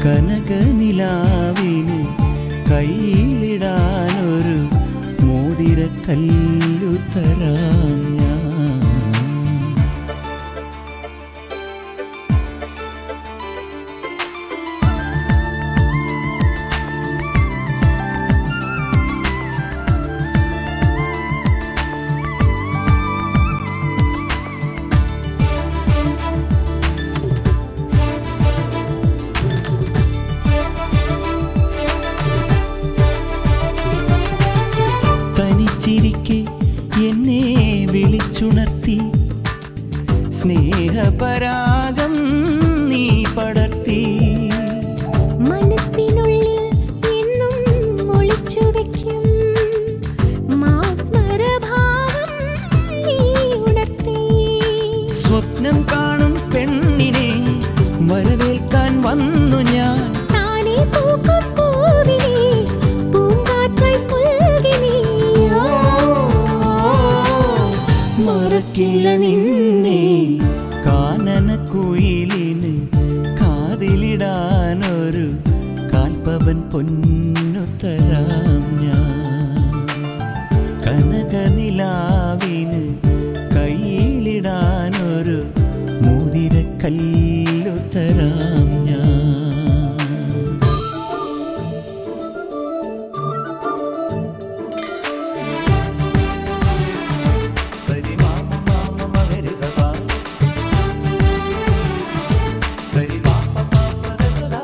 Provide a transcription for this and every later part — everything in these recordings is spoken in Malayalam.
കനകനിലാവിന് കയ്യിലിടാനൊരു മോതിരക്കല്ലു തരാം ഞാൻ തനിച്ചിരിക്കെ എന്നെ വിളിച്ചുണർത്തി സ്നേഹപരാഗം നീ പടർത്തി മനസ്സിനുള്ളിൽ എന്നും ഒളിച്ചു വെക്കും മാസ്മരഭാവം നീ ഉണർത്തി സ്വപ്നം കാണും പെണ്ണിനെ വരവേൽക്കാൻ വന്നു ഞാൻ താനേ പൂക്കും പൂവിനെ പൂങ്കാറ്റായി പുൽകി നീ. മറക്കില്ല നിന്നെ കാനന കുയിലിന് കാതിലിടാനൊരു കാൽപ്പവൻ പൊന്നു തരാം ഞാൻ കനകനിലാവിന് കയ്യിലിടാനൊരു മോതിരക്കല്ലു തരാം ഞാൻ സരി മാമ മാമ മഗരി സദാ സരി മാമ മാമ രസദാ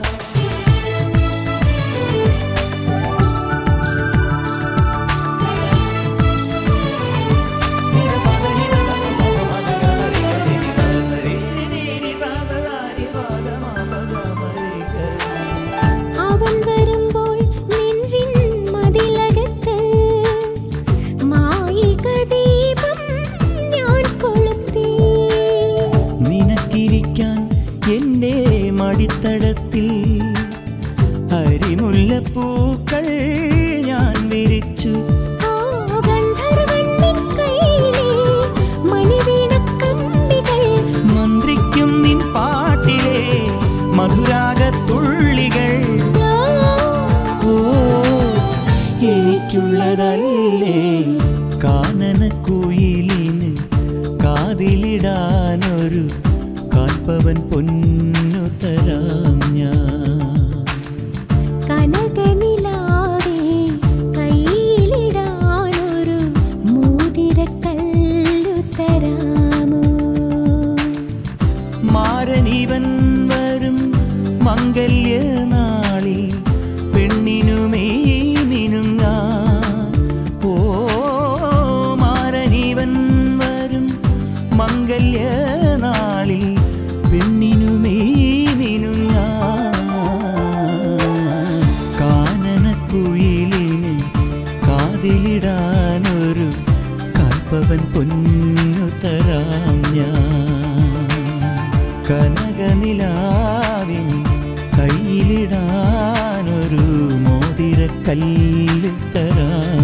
അവൻ വരുമ്പോൾ നെഞ്ചിൻ മതിലകത്ത് മായിക ദീപം ഞാൻ കൊളുത്തി നിനക്കിരിക്കാൻ എൻ്റെ മടിത്തടത്തിൽ അരിമുല്ലപ്പൂക്കൾ ഞാൻ വിരിച്ചു ആ ഗന്ധർവ്വനിൻ കയ്യിലെ മണിവീണക്കമ്പികൾ മന്ത്രിക്കും നിൻ പാട്ടിലെ മധുരാഗത്തുള്ളികൾ ഓ എനിക്കുള്ളതല്ലേ കാനന കുയിലിന് കാതിലിടാനൊരു കാൽപ്പവൻ പൊന്നു തരാം ഞാൻ കനകനിലാവേ കയ്യിലിടാനൊരു മോതിരക്കല്ലു തരാമോ മാരനിവൻ വരും മംഗല്യനാളിൽ പെണ്ണിനുമേ മിനുങ്ങാൻ ഓ മാരനിവൻ വരും മംഗല്യനാളിൽ പെണ്ണിനുമേ മിനുങ്ങാൻ കാനനക്കുയിലിന് കാതിലിടാനൊരു കാൽപ്പവൻ പൊന്നു തരാം ഞാൻ കനകനിലാവിൻ കയ്യിലിടാനൊരു മോതിരക്കല്ല് തരാം